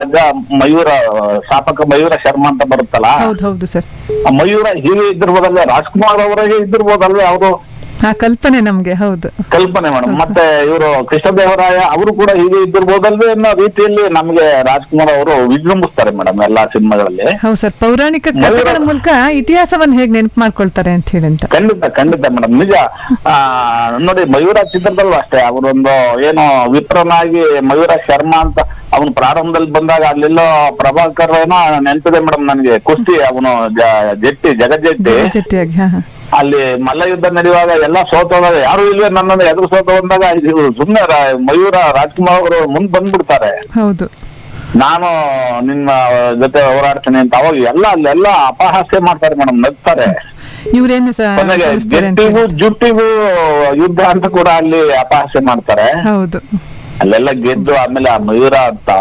ರಾಜ ಮಯೂರ ಶಾಪಕ ಮಯೂರ ಶರ್ಮಾ ಅಂತ ಬರುತ್ತಲ್ಲ ಹೌದು ಹೌದು ಸರ್ ಆ ಮಯೂರ ಹೀಗೆ ಇದ್ದಿರ್ಬೋದಲ್ವೇ ರಾಜ್ಕುಮಾರ್ ಅವರಿಗೆ ಇದ್ದಿರ್ಬೋದಲ್ವೇ ಅವರು ಆ ಕಲ್ಪನೆ ನಮ್ಗೆ ಹೌದು ಕಲ್ಪನೆ ಮೇಡಮ್ ಮತ್ತೆ ಇವರು ಕೃಷ್ಣದೇವರಾಯ ಅವರು ಕೂಡ ಹೀಗೆ ಇದ್ದಿರ್ಬೋದಲ್ವೇ ಅನ್ನೋ ರೀತಿಯಲ್ಲಿ ನಮಗೆ ರಾಜ್ಕುಮಾರ್ ಅವರು ವಿಜೃಂಭಿಸ್ತಾರೆ ಮೇಡಮ್ ಎಲ್ಲಾ ಸಿನಿಮಾಗಳಲ್ಲಿ ಹೌದು ಸರ್ ಪೌರಾಣಿಕ ಕಥೆಗಳ ಮೂಲಕ ಇತಿಹಾಸವನ್ನು ಹೇಗೆ ನೆನಪು ಮಾಡ್ಕೊಳ್ತಾರೆ ಅಂತ ಹೇಳಿ ಅಂತ ಖಂಡಿತ ಖಂಡಿತ ಮೇಡಮ್ ನಿಜ ಆ ನೋಡಿ ಮಯೂರ ಚಿತ್ರದಲ್ಲೂ ಅಷ್ಟೇ ಅವರೊಂದು ಏನು ವಿಪ್ರನಾಗಿ ಮಯೂರ ಶರ್ಮಾ ಅಂತ ಅವನು ಪ್ರಾರಂಭದಲ್ಲಿ ಬಂದಾಗ ಅಲ್ಲೆಲ್ಲೋ ಪ್ರಭಾಕರ್ ಏನೋ ನೆನಪಿದೆ ಮೇಡಮ್ ನನಗೆ ಕುಸ್ತಿ ಅವನು ಜ- ಜಟ್ಟಿ ಜಗಜ್ಜಟ್ಟಿ ಜಟ್ಟಿಯಾಗಿ ಹಾ ಹಾ ಅಲ್ಲಿ ಮಲ್ಲ ಯುದ್ಧ ನಡೆಯುವಾಗ ಎಲ್ಲ ಸೋತೋದಾಗ ಯಾರು ಇಲ್ವೇ ನನ್ನನ್ನು ಎದುರು ಸೋತ ಬಂದಾಗ ಇದು ಸುಮ್ಮನೆ ಮಯೂರ ರಾಜ್ಕುಮಾರ್ ಅವರು ಮುಂದ್ ಬಂದ್ಬಿಡ್ತಾರೆ ಹೌದು ನಾನು ನಿಮ್ಮ ಜೊತೆ ಹೋರಾಡ್ತೀನಿ ಅಂತ ಅವಾಗ ಎಲ್ಲ ಅಲ್ಲೆಲ್ಲ ಅಪಹಾಸ್ಯ ಮಾಡ್ತಾರೆ ಮೇಡಮ್ ನಗ್ತಾರೆ ಇವ್ರೇನು ಸ- ಕೊನೆಗೆ ಸಲ್ಲಿಸ್ತಾರೆ ಅಂತ ಜಟ್ಟಿಗೂ ಜುಟ್ಟಿಗೂ ಯುದ್ಧ ಅಂತ ಕೂಡ ಅಲ್ಲಿ ಅಪಹಾಸ್ಯ ಮಾಡ್ತಾರೆ ಹೌದು ಅಲ್ಲೆಲ್ಲ ಗೆದ್ದು ಆಮೇಲೆ ಆ ಮಯೂರ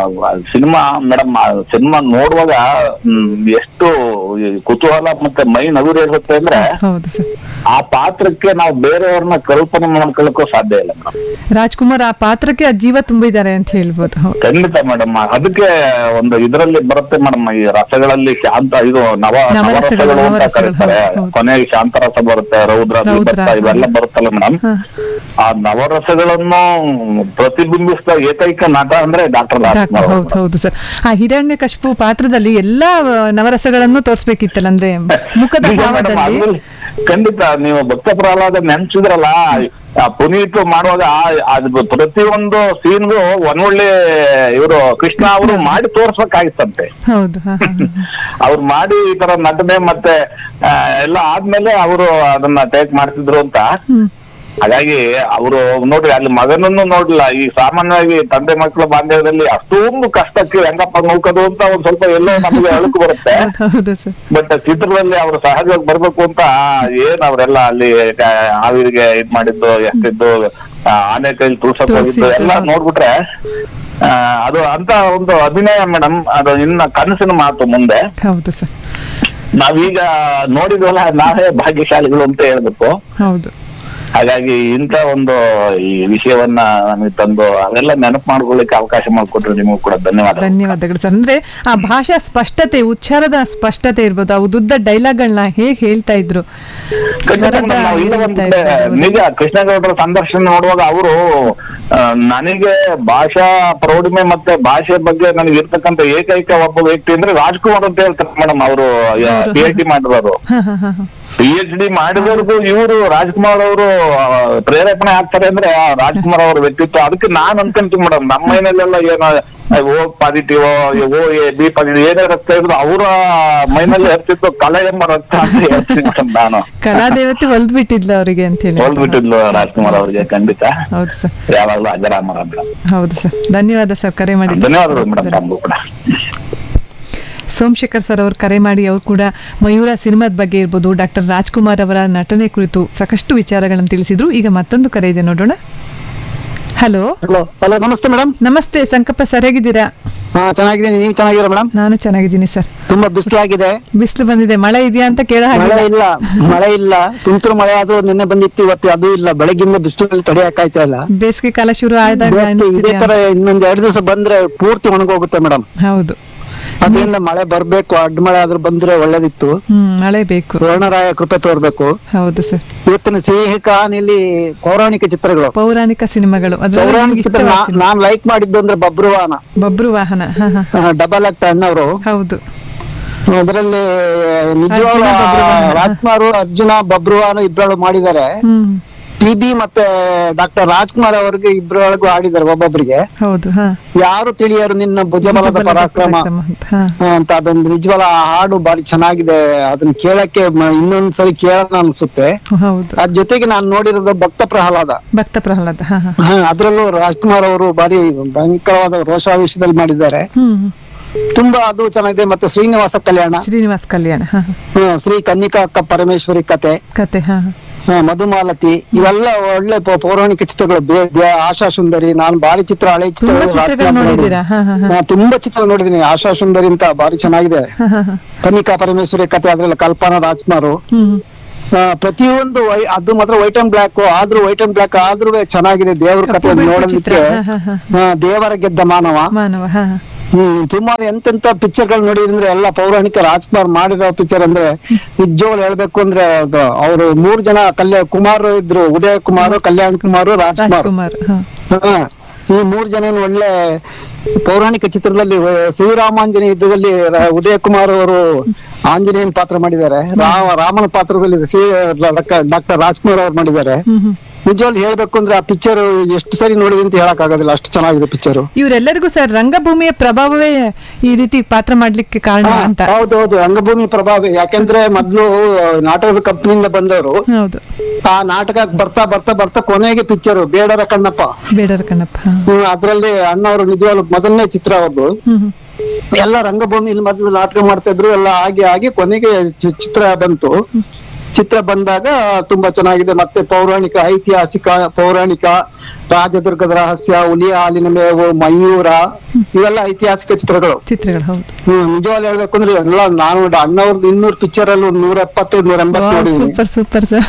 ಸಿನಿಮಾ ಮೇಡಮ್ ಸಿನಿಮಾ ನೋಡುವಾಗ ಹ್ಮ್, ಎಷ್ಟು ಈ ಕುತೂಹಲ ಮತ್ತೆ ಮೈ ನಗುರೇರುತ್ತೆ ಅಂದ್ರೆ ಹೌದು ಸರ್ ಆ ಪಾತ್ರಕ್ಕೆ ನಾವು ಬೇರೆಯವ್ರನ್ನ ಕಲ್ಪನೆ ಮಾಡ್ಕೊಳ್ಳಕ್ಕೂ ಸಾಧ್ಯ ಇಲ್ಲ ಮೇಡಮ್ ರಾಜ್ಕುಮಾರ್ ಆ ಪಾತ್ರಕ್ಕೆ ಆ ಜೀವ ತುಂಬಿದ್ದಾರೆ ಅಂತ ಹೇಳ್ಬೋದು ಹೌದು ಖಂಡಿತ ಮೇಡಮ್ ಅದಕ್ಕೆ ಒಂದು ಇದರಲ್ಲಿ ಬರುತ್ತೆ ಮೇಡಮ್ ಈ ರಸಗಳಲ್ಲಿ ಶಾಂತ ಇದು ನವ ನವರಸಗಳು, ನವರಸಗಳು ಅಂತ ನವರಸಗಳು, ಕರೀತಾರೆ ಹೌದು. ಕೊನೆಗೆ ಶಾಂತರಸ ಬರುತ್ತೆ ರೌದ್ರ ರೌದ್ರ, ಬೀಭತ್ಸ ಇವೆಲ್ಲ ಬರುತ್ತಲ್ಲ ಮೇಡಮ್ ಹಾ. ಆ ನವರಸಗಳನ್ನು ಪ್ರತಿಬಿಂಬಿಸಿದ ಏಕೈಕ ನಟ ಅಂದ್ರೆ ಡಾಕ್ಟರ್ ಡಾಕ್ಟರ್ ರಾಜ್ಕುಮಾರ್ ಹೌದು ಹೌದು ಸರ್ ಆ ಹಿರಣ್ಯ ಕಶಿಪು ಪಾತ್ರದಲ್ಲಿ ಎಲ್ಲಾ ಆ, ನವರಸಗಳನ್ನು ತೋರಿಸ್ಬೇಕಿತ್ತಲ್ಲ ಅಂದ್ರೆ ಮುಖದ ನಿಜ madam, ಭಾವದಲ್ಲಿ ಅದ್ರಲ್ಲಿ ಖಂಡಿತ ನೀವು ಭಕ್ತ ಪ್ರಹ್ಲಾದ ನೆನ್ಸಿದ್ರಲ್ಲ ಆ ಪುನೀತ್ ಮಾಡುವಾಗ ಆ- ಅದು ಪ್ರತಿಯೊಂದು ಸೀನ್ಗೂ ಒನ್ನೊಳ್ಳೆ ಇವರು ಕೃಷ್ಣ ಅವರು ಮಾಡಿ ತೋರ್ಸ್ಬೇಕಾಗಿತ್ತಂತೆ ಹೌದು ಹಾ, ಹಾ, ಹಾ. ಅವ್ರು ಮಾಡಿ ಈ ತರ ನಟನೆ ಮತ್ತೆ ಆ, ಎಲ್ಲ ಆದ್ಮೇಲೆ ಅವರು ಅದನ್ನ ಟೇಕ್ ಮಾಡ್ತಿದ್ರು ಅಂತ ಹ್ಮ್ ಹಾಗಾಗಿ ಅವರು ನೋಡ್ರಿ ಅಲ್ಲಿ ಮಗನನ್ನು ನೋಡ್ಲಿಲ್ಲ ಈ ಸಾಮಾನ್ಯವಾಗಿ ತಂದೆ ಮಕ್ಕಳ ಬಾಂಧವ್ಯದಲ್ಲಿ ಅಷ್ಟೊಂದು ಕಷ್ಟಕ್ಕೆ ಹೆಂಗಪ್ಪ ನೌಕದು ಅಂತ ಒಂದ್ ಸ್ವಲ್ಪ ಎಲ್ಲೋ ನಮಗೆ ಅಳುಕು ಬರುತ್ತೆ ಹೌದು, ಹೌದು ಸರ್ ಬಟ್ ಚಿತ್ರದಲ್ಲಿ ಅವರು ಸಹಜವಾಗಿ ಬರ್ಬೇಕು ಅಂತ ಏನ್ ಅವರೆಲ್ಲ ಅಲ್ಲಿ ಆ, ಆವಿರಿಗೆ ಇದ್ ಮಾಡಿದ್ದು ಎಷ್ಟಿದ್ದು ಆ, ಆನೆ ಕೈಲಿ ತುಳ್ಸಕ್ ಹೋಗಿದ್ದು ತುಳ್ಸಿದ್ದು. ಎಲ್ಲ ನೋಡ್ಬಿಟ್ರೆ ಆ, ಅದು ಅಂತ ಒಂದು ಅಭಿನಯ ಮೇಡಮ್ ಅದು ಇನ್ನ ಕನಸಿನ ಮಾತು ಮುಂದೆ ಹೌದು ಸರ್ ನಾವೀಗ ನೋಡಿದ್ವಲ್ಲ ನಾವೇ ಭಾಗ್ಯಶಾಲಿಗಳು ಅಂತ ಹೇಳ್ಬೇಕು ಹೌದು ಹಾಗಾಗಿ ಇಂಥ ಒಂದು ಈ ವಿಷಯವನ್ನ ನಮಗೆ ತಂದು ಅವೆಲ್ಲ ನೆನಪು ಮಾಡ್ಕೊಳ್ಳಿಕ್ಕೆ ಅವಕಾಶ ಮಾಡಿಕೊಟ್ರೆ ನಿಮಗೂ ಕೂಡ ಧನ್ಯವಾದ ಧನ್ಯವಾದಗಳು ಸರ್ ಅಂದ್ರೆ ಆ ಭಾಷಾ ಸ್ಪಷ್ಟತೆ ಉಚ್ಚಾರದ ಸ್ಪಷ್ಟತೆ ಇರ್ಬೋದು ಆ ಉದ್ದುದ್ದ ಡೈಲಾಗ್ಗಳನ್ನ ಹೇಗ್ ಹೇಳ್ತಾ ಇದ್ರು ಖಂಡಿತ ಸ್ವರದ ಮೇಡಮ್, ನಾವು ಈಗ ಹೇಳ್ತಾ ಒಂದು ಇದ್ರು. ನಿಜ ಕೃಷ್ಣಗೌಡರ ಸಂದರ್ಶನ ನೋಡುವಾಗ ಅವರು ನನಗೆ ಭಾಷಾ ಪ್ರೌಢಿಮೆ ಮತ್ತೆ ಭಾಷೆ ಬಗ್ಗೆ ನನಗೆ ಇರ್ತಕ್ಕಂಥ ಏಕೈಕ ಒಬ್ಬ ವ್ಯಕ್ತಿ ಅಂದ್ರೆ ರಾಜ್ಕುಮಾರ್ ಅಂತ ಹೇಳ್ತಾರೆ ಮೇಡಮ್ ಅವರು ಪಿ ಎಚ್ ಡಿ ಮಾಡಿರೋರು ಹಾ, ಹಾ, ಹಾ, ಹಾ. ಪಿ ಎಚ್ ಡಿ ಮಾಡಿದವ್ರಿಗೂ ಇವರು ರಾಜ್ಕುಮಾರ್ ಅವರು ಪ್ರೇರೇಪಣೆ ಆಗ್ತಾರೆ ಅಂದ್ರೆ ಆ ರಾಜ್ಕುಮಾರ್ ಅವರ ವ್ಯಕ್ತಿತ್ವ ಅದಕ್ಕೆ ನಾನ್ ಅನ್ಕೊಂತೀನಿ ಮೇಡಮ್ ನಮ್ಮ ಮೈನಲ್ಲೆಲ್ಲ ಏನೋ O positive O A B positive ಏನೇ ರಕ್ತ ಇದ್ರು ಅವರ ಮೈನಲ್ಲಿ ಹತ್ತಿತ್ತು ಕಲೆ ಎಂಬ ರಕ್ತ ಅಂತ ಹೇಳ್ತೀನಿ ಮೇಡಮ್ ನಾನು ಕಲಾದೇವತೆ ಒಲ್ದ್ ಬಿಟ್ಟಿದ್ಲು ಅವರಿಗೆ ಅಂತ ಹೇಳಿ ಹೋಲ್ಬಿಟ್ಟಿದ್ಲು ರಾಜ್ಕುಮಾರ್ ಅವರಿಗೆ ಖಂಡಿತ ಹೌದು ಸರ್ ಯಾವಾಗ್ಲೂ ಅಜರಾಮರ ಮೇಡಮ್ ಹೌದು ಸರ್ ಧನ್ಯವಾದ ಸರ್ ಕರೆ ಮಾಡಿ ಧನ್ಯವಾದಗಳು ಮೇಡಮ್ ತಮಗೂ ಕೂಡ ಸೋಮಶೇಖರ್ ಸರ್ ಅವರು ಕರೆ ಮಾಡಿ ಅವರು ಕೂಡ ಮಯೂರ ಸಿನಿಮಾದ ಬಗ್ಗೆ ಇರ್ಬೋದು ಡಾಕ್ಟರ್ ರಾಜ್ಕುಮಾರ್ ಅವರ ನಟನೆ ಕುರಿತು ಸಾಕಷ್ಟು ವಿಚಾರಗಳನ್ನು ತಿಳಿಸಿದ್ರು ಈಗ ಮತ್ತೊಂದು ಕರೆ ಇದೆ ನೋಡೋಣ ಹಲೋ ಹಲೋ ಹಲೋ ನಮಸ್ತೆ ಮೇಡಮ್ ನಮಸ್ತೆ ಸಂಕಪ್ಪ ಸರ್ ಹೇಗಿದ್ದೀರಾ ಹಾ ಚೆನ್ನಾಗಿದ್ದೀನಿ ನೀವು ಚೆನ್ನಾಗಿದ್ದೀರಾ ಮೇಡಮ್ ನಾನು ಚೆನ್ನಾಗಿದ್ದೀನಿ ಸರ್ ತುಂಬಾ ಬಿಸಿಲಾಗಿದೆ ಬಿಸಿಲು ಬಂದಿದೆ ಮಳೆ ಇದೆಯಾ ಅಂತ ಕೇಳ ಮಳೆ ಹಾಗೆ ಇಲ್ಲ ಮಳೆ ಇಲ್ಲ ತುಂತುರು ಮಳೆ ಆದ್ರೂ ನಿನ್ನೆ ಬಂದಿತ್ತು ಇವತ್ತು ಅದು ಇಲ್ಲ ಬೆಳಗಿಂದ ಬಿಸಿಲಲ್ಲಿ ತಡೆಯಕ್ಕಾಯ್ತಾ ಇಲ್ಲ ಬೇಸಿಗೆ ಕಾಲ ಶುರು ಆದಾಗ ಇವತ್ತು ಇದೇ ಅನಿಸ್ತಿದೆ ತರ ಇನ್ನೊಂದ್ ಎರಡು ದಿವಸ ಬಂದ್ರೆ ಪೂರ್ತಿ ಒಣಗೋಗುತ್ತೆ ಮೇಡಮ್ ಹೌದು ಅದರಿಂದ ಮಳೆ ಬರ್ಬೇಕು ಅಡ್ಡ ಮಳೆ ಆದ್ರೂ ಬಂದ್ರೆ ಒಳ್ಳೇದಿತ್ತು ಹ್ಮ್ ಮಳೆ ಬೇಕು ವರ್ಣರಾಯ ಕೃಪೆ ತೋರ್ಬೇಕು ಹೌದು ಸರ್ ಇವತ್ತಿನ ಸಿಹಿ ಕಾನಿಲಿ ಪೌರಾಣಿಕ ಚಿತ್ರಗಳು ಪೌರಾಣಿಕ ಸಿನಿಮಾಗಳು ಅದ್ರಲ್ಲಿ ಪೌರಾಣಿಕ ನಿಮ್ಗೆ ಚಿತ್ರ ಇಷ್ಟವಾದ ನಾ- ಸಿನಿಮಾ? ನಾನ್ ಲೈಕ್ ಮಾಡಿದ್ದು ಅಂದ್ರೆ ಬಬ್ರುವಾನ ಬಬ್ರು ವಾಹನ ಹ, ಹ. ಡಬಲ್ ಆಕ್ಟ್ ಅಣ್ಣವರು ಹೌದು ಅದರಲ್ಲಿ ನಿಜವಾದ ಅರ್ಜುನ ಬಬ್ರುವಾಹನ. ರಾಜ್ಕುಮಾರ್ ಅರ್ಜುನ ಬಬ್ರುವಾನು ಇಬ್ಬರು ಮಾಡಿದ್ದಾರೆ ಹ್ಮ್ ಪಿ ಬಿ ಮತ್ತೆ ಡಾಕ್ಟರ್ ರಾಜ್ಕುಮಾರ್ ಅವರಿಗೆ ಇಬ್ಬರೊಳಗೂ ಆಡಿದ್ದಾರೆ ಒಬ್ಬೊಬ್ಬರಿಗೆ ಹೌದು ಹ ಯಾರು ತಿಳಿಯರು ನಿನ್ನ ಭುಜಬಲದ ಭುಜಬಲದ ಪರಾಕ್ರಮ ಪರಾಕ್ರಮ ಅಂತ, ಹ. ಆ, ಅಂತ ಅದೊಂದು ನಿಜವಾದ ಆ ಹಾಡು ಬಾರಿ ಚೆನ್ನಾಗಿದೆ ಅದನ್ನ ಕೇಳಕ್ಕೆ ಮ- ಇನ್ನೊಂದ್ಸರಿ ಕೇಳೋಣ ಅನ್ಸುತ್ತೆ ಹೌದು ಅದ್ ಜೊತೆಗೆ ನಾನು ನೋಡಿರೋದು ಭಕ್ತ ಪ್ರಹ್ಲಾದ ಭಕ್ತ ಪ್ರಹ್ಲಾದ ಹ, ಹ. ಹ, ಅದ್ರಲ್ಲೂ ರಾಜ್ಕುಮಾರ್ ಅವರು ಬಾರಿ ಭಯಂಕರವಾದ ರೋಷಾವೇಶದಲ್ಲಿ ಮಾಡಿದ್ದಾರೆ ಹ್ಮ್ ತುಂಬಾ ಅದು ಚೆನ್ನಾಗಿದೆ ಮತ್ತೆ ಶ್ರೀನಿವಾಸ ಕಲ್ಯಾಣ ಶ್ರೀನಿವಾಸ್ ಕಲ್ಯಾಣ ಹ, ಹ. ಹ, ಶ್ರೀ ಕನ್ನಿಕಾ ಅಕ್ಕ ಪರಮೇಶ್ವರಿ ಕತೆ ಕತೆ ಹ ಹ. ಹ, ಮಧುಮಾಲತಿ ಇವೆಲ್ಲ ಒಳ್ಳೆ ಪೌ- ಪೌರಾಣಿಕ ಚಿತ್ರಗಳು ಬೇ- ದ್ಯ- ಆಶಾ ಸುಂದರಿ ನಾನು ಭಾರಿ ಚಿತ್ರ ಹಳೆ ತುಂಬಾ ಚಿತ್ರಗಳು ಚಿತ್ರಗಳು ರಾಜ್ಕುಮಾರ್ ನೋಡಿದ್ದೀರಾ ಹ, ಹ, ಹ. ನಾನು ತುಂಬಾ ಚಿತ್ರ ನೋಡಿದೀನಿ ಆಶಾ ಸುಂದರಿ ಅಂತ ಭಾರಿ ಚೆನ್ನಾಗಿದೆ ಹ, ಹ, ಹ. ಕನ್ನಿಕಾ ಪರಮೇಶ್ವರಿ ಕತೆ ಅದ್ರಲ್ಲಿ ಕಲ್ಪನಾ ರಾಜ್ಕುಮಾರ್ ಹ್ಮ್ ಆ, ಪ್ರತಿಯೊಂದು ವೈ- ಅದು ಮಾತ್ರ ವೈಟ್ ಅಂಡ್ ಬ್ಲಾಕ್ ಆದ್ರೂ ವೈಟ್ ಅಂಡ್ ಬ್ಲಾಕ್ ಆದ್ರೂ ಚೆನ್ನಾಗಿದೆ ದೇವರ ಕಪ್ಪು ಕತೆ ಬಿಳುಪು ನೋಡೋದಕ್ಕೆ ಚಿತ್ರ. ಹ, ಹ, ಹ. ಆ, ದೇವರ ಗೆದ್ದ ಮಾನವ ಮಾನವ ಹ, ಹ. ಹ್ಮ್ ಸುಮಾರು ಎಂತೆಂತ ಪಿಕ್ಚರ್ ಗಳು ನೋಡಿದ್ರೆ ಎಲ್ಲ ಪೌರಾಣಿಕ ರಾಜ್ಕುಮಾರ್ ಮಾಡಿರೋ ಪಿಕ್ಚರ್ ಅಂದ್ರೆ ನಿಜವಾಗ್ಲು ಹೇಳ್ಬೇಕು ಅಂದ್ರೆ ಅದು ಅವರು ಮೂರ್ ಜನ ಕಲ್ಯಾಣ ಕುಮಾರ್ ಇದ್ರು ಉದಯ ಕುಮಾರ್ ಕಲ್ಯಾಣ್ ಕುಮಾರ್ ರಾಜ್ಕುಮಾರ್ ರಾಜ್ಕುಮಾರ್ ಹಾ ಹಾ. ಈ ಮೂರ್ ಜನ ಒಳ್ಳೆ ಪೌರಾಣಿಕ ಚಿತ್ರದಲ್ಲಿ ವ- ಶ್ರೀರಾಮಾಂಜನೇಯ ಯುದ್ಧದಲ್ಲಿ ರ- ಉದಯ ಕುಮಾರ್ ಅವರು ಆಂಜನೇಯನ್ ಪಾತ್ರ ಮಾಡಿದ್ದಾರೆ ರಾಮ ರಾಮನ ಪಾತ್ರದಲ್ಲಿ ಶ್ರೀ ಡಾಕ್ಟರ್ ರಾಜ್ಕುಮಾರ್ ಅವರು ಮಾಡಿದ್ದಾರೆ ಹ್ಮ್ ಹ್ಮ್ ನಿಜವಾಗ್ಲು ಹೇಳ್ಬೇಕು ಅಂದ್ರೆ ಆ ಪಿಕ್ಚರ್ ಎಷ್ಟು ಸರಿ ನೋಡಿದೆ ಅಂತ ಹೇಳಕ್ ಆಗೋದಿಲ್ಲ ಅಷ್ಟು ಚೆನ್ನಾಗಿದೆ ಪಿಕ್ಚರ್ ಇವರೆಲ್ಲರಿಗೂ ಸರ್ ರಂಗಭೂಮಿಯ ಪ್ರಭಾವವೇ ಈ ರೀತಿ ಪಾತ್ರ ಮಾಡ್ಲಿಕ್ಕೆ ಕಾರಣ ಅಂತ ಹೌದೌದು ರಂಗಭೂಮಿ ಪ್ರಭಾವ ಯಾಕೆಂದ್ರೆ ಮೊದ್ಲು ನಾಟಕದ ಕಂಪ್ನಿಯಿಂದ ಬಂದವರು ಹೌದು ಆ ನಾಟಕ ಬರ್ತಾ ಬರ್ತಾ ಬರ್ತಾ ಕೊನೆಗೆ ಪಿಕ್ಚರ್ ಬೇಡರ ಕಣ್ಣಪ್ಪ ಬೇಡರ ಕಣ್ಣಪ್ಪ ಹಾ. ಹ್ಮ್, ಅದ್ರಲ್ಲಿ ಅಣ್ಣವರು ನಿಜವಾಗ್ಲು ಮೊದಲನೇ ಚಿತ್ರ ಅವ್ರದ್ದು ಹ್ಮ್ ಹ್ಮ್ ಎಲ್ಲ ರಂಗಭೂಮಿಲಿ ಮೊದಲು ನಾಟಕ ಮಾಡ್ತಾ ಇದ್ರು ಎಲ್ಲ ಆಗಿ ಆಗಿ ಕೊನೆಗೆ ಚಿ- ಚಿತ್ರ ಬಂತು ಚಿತ್ರ ಬಂದಾಗ ತುಂಬಾ ಚೆನ್ನಾಗಿದೆ ಮತ್ತೆ ಪೌರಾಣಿಕ ಐತಿಹಾಸಿಕ ಪೌರಾಣಿಕ ರಾಜದುರ್ಗದ ರಹಸ್ಯ ಹುಲಿಯ ಹಾಲಿನ ಮೇವು ಮಯೂರ ಇವೆಲ್ಲ ಐತಿಹಾಸಿಕ ಚಿತ್ರಗಳು ಚಿತ್ರಗಳು ಹೌದು ಹ್ಮ್ ನಿಜವಾಗ್ಲು ಹೇಳ್ಬೇಕು ಅಂದ್ರೆ ಎಲ್ಲ ನಾನು ಅಣ್ಣವ್ರದ್ದು ಇನ್ನೂರು ಪಿಕ್ಚರ್ ಅಲ್ಲಿ ಒಂದು ನೂರ ಎಪ್ಪತ್ತೈದು ನೂರ ಎಂಬತ್ತು ನೋಡಿದೀನಿ ಸೂಪರ್ ಸೂಪರ್ ಸರ್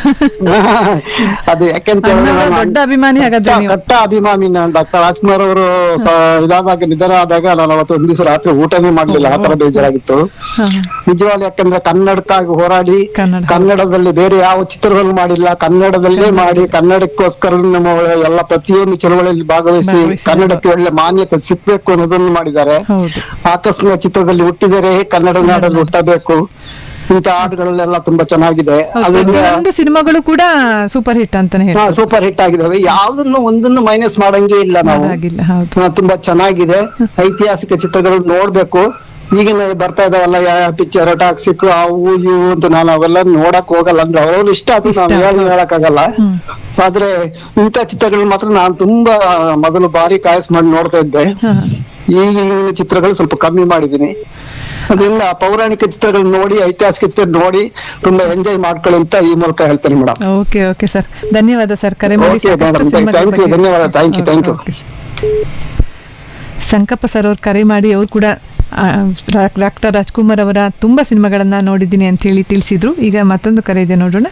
ಅದು ಯಾಕೆಂತ ಹೇಳಿದ್ರೆ ಅಣ್ಣವರ ನಾನು ದೊಡ್ಡ ಅಭಿಮಾನಿ ಹಾಗಾದ್ರೆ ಕಟ್ಟ- ನೀವು ಕಟ್ಟ ಅಭಿಮಾನಿ ನಾನು ಡಾಕ್ಟರ್ ರಾಜ್ಕುಮಾರ್ ಅವರು ಸ- ಇದಾದಾಗ ನಿಧನ ಆದಾಗ ನಾನು ಅವತ್ತು ಒಂದ್ ದಿವಸ ರಾತ್ರಿ ಊಟನೇ ಮಾಡ್ಲಿಲ್ಲ ಆ ತರ ಬೇಜಾರಾಗಿತ್ತು ಹಾ ನಿಜವಾಗ್ಲು ಯಾಕಂದ್ರೆ ಕನ್ನಡಕ್ಕಾಗಿ ಹೋರಾಡಿ ಕನ್ನಡ. ಕನ್ನಡದಲ್ಲಿ ಬೇರೆ ಯಾವ ಚಿತ್ರಗಳು ಮಾಡಿಲ್ಲ ಕನ್ನಡದಲ್ಲೇ ಮಾಡಿ ಕನ್ನಡಕ್ಕೋಸ್ಕರ ನಮ್ಮ ಎಲ್ಲ ಪ್ರತಿಯೊಂದು ಚಳವಳಿಯಲ್ಲಿ ಭಾಗವಹಿಸಿ ಭಾಗವಹಿಸಿ. ಕನ್ನಡಕ್ಕೆ ಒಳ್ಳೆ ಮಾನ್ಯತೆ ಸಿಗ್ಬೇಕು ಅನ್ನೋದನ್ನು ಮಾಡಿದ್ದಾರೆ ಹೌದು ಆಕಸ್ಮಿಕ ಚಿತ್ರದಲ್ಲಿ ಹುಟ್ಟಿದರೆ ಕನ್ನಡ ನಾಡಲ್ಲಿ ಹುಟ್ಟಬೇಕು ಇಂಥ ಹಾಡುಗಳೆಲ್ಲ ತುಂಬಾ ಚೆನ್ನಾಗಿದೆ ಹೌದು, ಅದರಿಂದ ಪ್ರತಿಯೊಂದು ಸಿನಿಮಾಗಳು ಕೂಡ ಸೂಪರ್ ಹಿಟ್ ಅಂತಾನೆ ಹೇಳಿ ಸೂಪರ್ ಹಿಟ್ ಆಗಿದಾವೆ ಯಾವ್ದನ್ನು ಒಂದನ್ನು ಮೈನಸ್ ಮಾಡಂಗೆ ಇಲ್ಲ ನಾವು ಆಗಿಲ್ಲ ಹೌದು ಹಾ, ತುಂಬಾ ಚೆನ್ನಾಗಿದೆ ಐತಿಹಾಸಿಕ ಚಿತ್ರಗಳು ನೋಡ್ಬೇಕು ಈಗಿನ ಬರ್ತಾ ಇದಾವಲ್ಲ ಯಾವ ಪಿಕ್ಚರ್ ಟಾಕ್ಸಿಕ್ ಅವು ಇವು ಅಂತ ನಾನು ಅವೆಲ್ಲ ನೋಡಕ್ ಹೋಗಲ್ಲ ಅಂದ್ರೆ ಅವ್ರವ್ರ ಇಷ್ಟ ಅದು ಇಷ್ಟ. ನಾವು ಹೇಳಿ ಹೇಳಕ್ ಆಗಲ್ಲ ಹ್ಮ್. ಆದ್ರೆ ಇಂಥ ಚಿತ್ರಗಳು ಮಾತ್ರ ನಾನು ತುಂಬಾ ಮೊದಲು ಬಾರಿ ಕಾಯಸ್ ಮಾಡಿ ನೋಡ್ತಾ ಇದ್ದೆ ಹಾ ಈಗಿನ ಚಿತ್ರಗಳು ಸ್ವಲ್ಪ ಕಮ್ಮಿ ಮಾಡಿದೀನಿ ಅದರಿಂದ ಪೌರಾಣಿಕ ಚಿತ್ರಗಳು ನೋಡಿ ಐತಿಹಾಸಿಕ ಚಿತ್ರ ನೋಡಿ ತುಂಬಾ ಎಂಜಾಯ್ ಮಾಡ್ಕೊಳ್ಳಿ ಅಂತ ಈ ಮೂಲಕ ಹೇಳ್ತೇನೆ ಮೇಡಮ್ ಓಕೆ ಓಕೆ ಸರ್ ಧನ್ಯವಾದ ಸರ್ ಕರೆ ಮಾಡಿ Okay, ಸಾಕಷ್ಟು madam. ಸಿನಿಮಾಗಳ Thank you. ಬಗ್ಗೆ- ಧನ್ಯವಾದ. Thank you, thank you. Okay, okay. Sankappa sir ಅವ್ರು ಕರೆ ಮಾಡಿ ಅವ್ರು ಕೂಡ ಡಾಕ್ಟರ್ ರಾಜ್ಕುಮಾರ್ ಅವರ ತುಂಬಾ ಸಿನಿಮಾಗಳನ್ನ ನೋಡಿದ್ದೀನಿ ಅಂತ ಹೇಳಿ ತಿಳಿಸಿದ್ರು ಈಗ ಮತ್ತೊಂದು ಕರೆ ಇದೆ ನೋಡೋಣ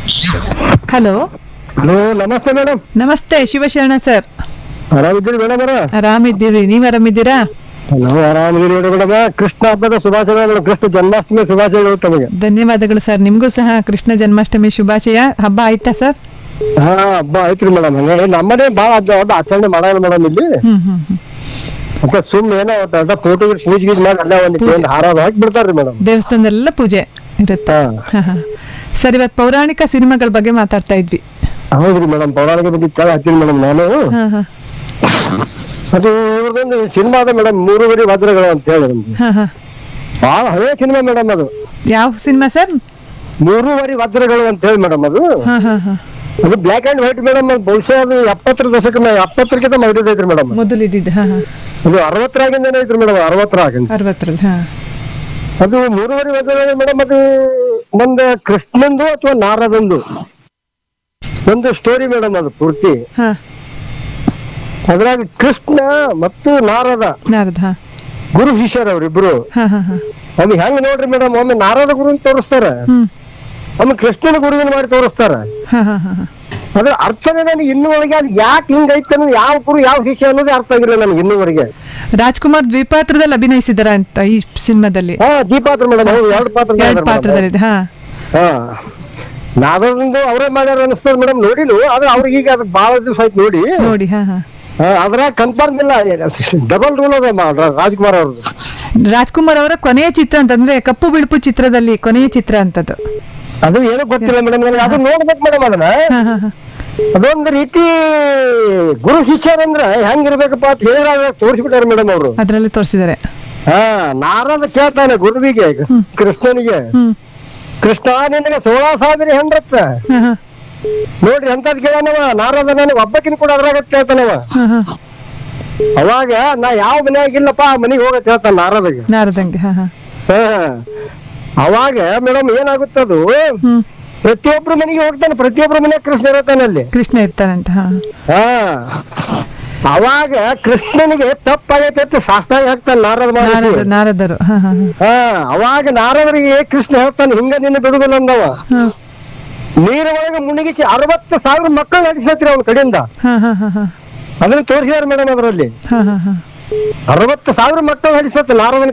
ಹಲೋ ಹಲೋ ನಮಸ್ತೆ ಮೇಡಮ್ ನಮಸ್ತೆ ಶಿವಶರಣ ಸರ್ ಆರಾಮಿದ್ದೀರಿ ಮೇಡಮ್ ಅವರ ಆರಾಮಿದ್ದೀರಿ ನೀವ್ ಆರಾಮಿದ್ದೀರಾ ಹಲೋ ಆರಾಮಿದ್ದೀರಿ ಮೇಡಮ್ ಕೃಷ್ಣ ಹಬ್ಬದ ಶುಭಾಶಯಗಳು ಕೃಷ್ಣ ಜನ್ಮಾಷ್ಟಮಿ ಶುಭಾಶಯಗಳು ತಮಗೆ ಧನ್ಯವಾದಗಳು ಸರ್ ನಿಮಗೂ ಸಹ ಕೃಷ್ಣ ಜನ್ಮಾಷ್ಟಮಿ ಶುಭಾಶಯ ಹಬ್ಬ ಆಯ್ತಾ ಸರ್ ಹಾ ಹಬ್ಬ ಆಯ್ತ್ರಿ ಮೇಡಮ್ ನಮ್ಮದೇ ಬಾಳ ದೊಡ್ಡ ಆಚರಣೆ ಮಾಡಲ್ಲ ಮೇಡಮ್ ಇಲ್ಲಿ ಹ್ಮ್ ಹ್ಮ್ ಹ್ಮ್ ಮತ್ತೆ ಸುಮ್ಮನೆ ಏನೋ ದೊಡ್ಡ ಫೋಟೋ ಸ್ನೀಚ್ ಗೀಚ್ ಮಾಡಿ ಅಲ್ಲ ಒಂದು ಒಂದು ಹಾರ ಹಾಕಿ ಬಿಡ್ತಾರ್ರಿ ಮೇಡಮ್ ದೇವಸ್ಥಾನದಲ್ಲೆಲ್ಲ ಪೂಜೆ ಇರುತ್ತೆ ಹಾ ಹಾ, ಹಾ. ಸರ್ ಇವತ್ತು ಪೌರಾಣಿಕ ಸಿನಿಮಾಗಳ ಬಗ್ಗೆ ಮಾತಾಡ್ತಾ ಇದ್ವಿ ಹೌದ್ರಿ ಮೇಡಮ್ ಪೌರಾಣಿಕ ಬಗ್ಗೆ ಕೇಳ ಹತ್ತೀನಿ ಮೇಡಮ್ ನಾನು ಹಾ ಹಾ ಅದು ಇವ್ರದೊಂದು ಸಿನಿಮಾ ಅದ ಮೇಡಮ್ ಮೂರುವರೆ ವಜ್ರಗಳು ಅಂತ ಹೇಳಿ ನಮ್ದು ಹಾ ಹಾ ಬಹಳ ಹಳೆ ಸಿನಿಮಾ ಮೇಡಮ್ ಅದು ಯಾವ ಸಿನಿಮಾ ಸರ್ ಮೂರುವರೆ ವಜ್ರಗಳು ಅಂತ ಹೇಳಿ ಮೇಡಮ್ ಅದು ಹಾ ಹಾ ಹಾ ಅದು ಬ್ಲಾಕ್ ಅಂಡ್ ವೈಟ್ ಮೇಡಮ್ ಅದು ಬಹುಶಃ ಅದು ಎಪ್ಪತ್ತರ ದಶಕ ಎಪ್ಪತ್ತರಕ್ಕಿಂತ ಐತ್ರಿ ಮೇಡಮ್ ಮೊದಲು ಇದ್ದಿದ್ದು ಹಾ ಹಾ ಅದು ಅರವತ್ತರಾಗಿಂದನೇ ಐತ್ರಿ ಮೇಡಮ್ ಅರವತ್ತರಾಗಿಂದ ಅರವತ್ತರಲ್ಲಿ ಹಾ ಅದು ಮೂರುವರೆ ವಜ್ರಗಳು ಮೇಡಮ್ ಅದು ಒಂದು ಕೃಷ್ಣಂದು ಅಥವಾ ನಾರದಂದು ಒಂದು ಸ್ಟೋರಿ ಮೇಡಮ್ ಅದು ಪೂರ್ತಿ ಹಾ ಅದ್ರಾಗ ಕೃಷ್ಣ ಮತ್ತು ನಾರದ ನಾರದ ಹಾ ಗುರು ಶಿಷ್ಯರ ಅವ್ರಿಬ್ರು ಹಾ ಹಾ ಹಾ ಅದು ಹೆಂಗ್ ನೋಡ್ರಿ ಮೇಡಮ್ ಒಮ್ಮೆ ನಾರದ ಗುರುನ್ ತೋರಿಸ್ತಾರ ಹ್ಮ್ ಒಮ್ಮೆ ಕೃಷ್ಣನ ಗುರುವಿನ ಮಾಡಿ ತೋರಿಸ್ತಾರ ಹಾ ಹಾ ಹಾ ಹಾ ಅದ್ರ ಅರ್ಥನೇ ನನಗೆ ಇನ್ನುವರೆಗೆ ಅದು ಯಾಕೆ ಹಿಂಗೈತೆ ಅನ್ನೋದು ಯಾವ ಗುರು ಯಾವ ಶಿಷ್ಯ ಅನ್ನೋದೇ ಅರ್ಥ ಆಗಿಲ್ಲ ನನಗೆ ಇನ್ನುವರೆಗೆ ರಾಜ್ಕುಮಾರ್ ದ್ವಿಪಾತ್ರದಲ್ಲಿ ಅಭಿನಯಿಸಿದಾರ ಅಂತ ಈ ಸಿನಿಮಾದಲ್ಲಿ ಹಾ ದೀಪಾತ್ರ ಮೇಡಮ್ ಹೌದು ಎರಡು ಪಾತ್ರ ಎರಡು ಪಾತ್ರದಲ್ಲಿದೆ ಹಾ ಹಾ ನಾದೊಂದು ಅವರೇ ಮಾಡ್ಯಾರ ಅನಿಸ್ತದ ಮೇಡಮ್ ನೋಡಿಲು ಆದ್ರೆ ಅವ್ರಿಗೆ ಈಗ ಅದು ಬಹಳ ದಿವಸ ಆಯ್ತು ನೋಡಿ ನೋಡಿ ಹಾ ಹಾ ಹಾ, ಅದ್ರಾಗ ಕನ್ಫರ್ಮ್ ಇಲ್ಲ ಡಬಲ್ ರೂಲ್ ಅದ ಮಾ- ರಾಜ್ಕುಮಾರ್ ಅವ್ರದ್ದು ರಾಜ್ಕುಮಾರ್ ಅವರ ಕೊನೆಯ ಚಿತ್ರ ಅಂತಂದ್ರೆ ಕಪ್ಪು ಬಿಳುಪು ಚಿತ್ರದಲ್ಲಿ ಕೊನೆಯ ಚಿತ್ರ ಅಂತದ್ದು ಅದು ಏನೋ ಗೊತ್ತಿಲ್ಲ ಮೇಡಮ್ ನನಗೆ ಅದು ನೋಡ್ಬೇಕು ಮೇಡಮ್ ಅದನ್ನ ಹಾ ಹಾ ಹಾ ಅದೊಂದು ರೀತಿ ಗುರು ಶಿಷ್ಯರಂದ್ರ ಹೆಂಗಿರ್ಬೇಕಪ್ಪ ಅಂತ ಹೇಳಿ ತೋರಿಸ್ಬಿಟ್ಟಾರ ಮೇಡಮ್ ಅವರು ಅದರಲ್ಲಿ ತೋರಿಸಿದ್ದಾರೆ ಹಾ ನಾರದ ಕೇಳ್ತಾನೆ ಗುರುವಿಗೆ ಕೃಷ್ಣನಿಗೆ ಹ್ಮ್ ಕೃಷ್ಣ ನಿನಗೆ ಸೋಳ ಸಾವಿರ ಹೆಂಡ್ರತ್ತ ಹಾ ಹಾ ನೋಡ್ರಿ ಅಂತದ್ ಕೇಳನವ ನಾರದ ನನಗೆ ಒಬ್ಬಕಿನ ಕೂಡ ಅದ್ರಾಗ ಕೇಳ್ತಾನವ ಹಾ ಹಾ ಅವಾಗ ನಾ ಯಾವ ಮನ್ಯಾಗಿಲ್ಲಪ್ಪ ಆ ಮನೆಗೆ ಹೋಗತ್ ಹೇಳ್ತಾನ ನಾರದಗೆ ನಾರದಂಗೆ ಹಾ ಹಾ ಹಾ ಅವಾಗ ಮೇಡಮ್ ಏನಾಗುತ್ತದು ಹ್ಮ್ ಪ್ರತಿಯೊಬ್ರು ಮನೆಗೆ ಹೋಗ್ತಾನೆ ಪ್ರತಿಯೊಬ್ರು ಮನೆ ಕೃಷ್ಣ ಇರತ್ತಾನೆ ಅಲ್ಲಿ ಕೃಷ್ಣ ಇರ್ತಾನಂತ ಹಾ ಹಾ ಅವಾಗ ಕೃಷ್ಣನಿಗೆ ತಪ್ಪಾಗೈತೆ ಅಂತ ಶಾಸ್ತ್ರ ಹಾಕ್ತಾನೆ ನಾರದ ನಾರದ ಮಹರ್ಷಿ. ನಾರದರು ಹಾ ಹಾ ಹಾ ಹಾ ಅವಾಗ ನಾರದರಿಗೆ ಕೃಷ್ಣ ಹೇಳ್ತಾನೆ ಹಿಂಗ ನಿನ್ನ ಬಿಡುದಿಲ್ಲ ಅಂದವ ಹಾ ನೀರ ಒಳಗೆ ಮುಳುಗಿಸಿ ಅರವತ್ತು ಸಾವಿರ ಮಕ್ಕಳು ನಡೆಸತ್ರಿ ಅವನ ಕಡೆಯಿಂದ ಹಾ ಹಾ ಹಾ ಹಾ ಅದನ್ನ ತೋರಿಸಿದಾರೆ ಮೇಡಮ್ ಅದರಲ್ಲಿ ಹಾ ಹಾ ಹಾ ಅರವತ್ತು ಸಾವಿರ ಮಕ್ಕಳು ನಡೆಸುತ್ತೆ ನಾರದನ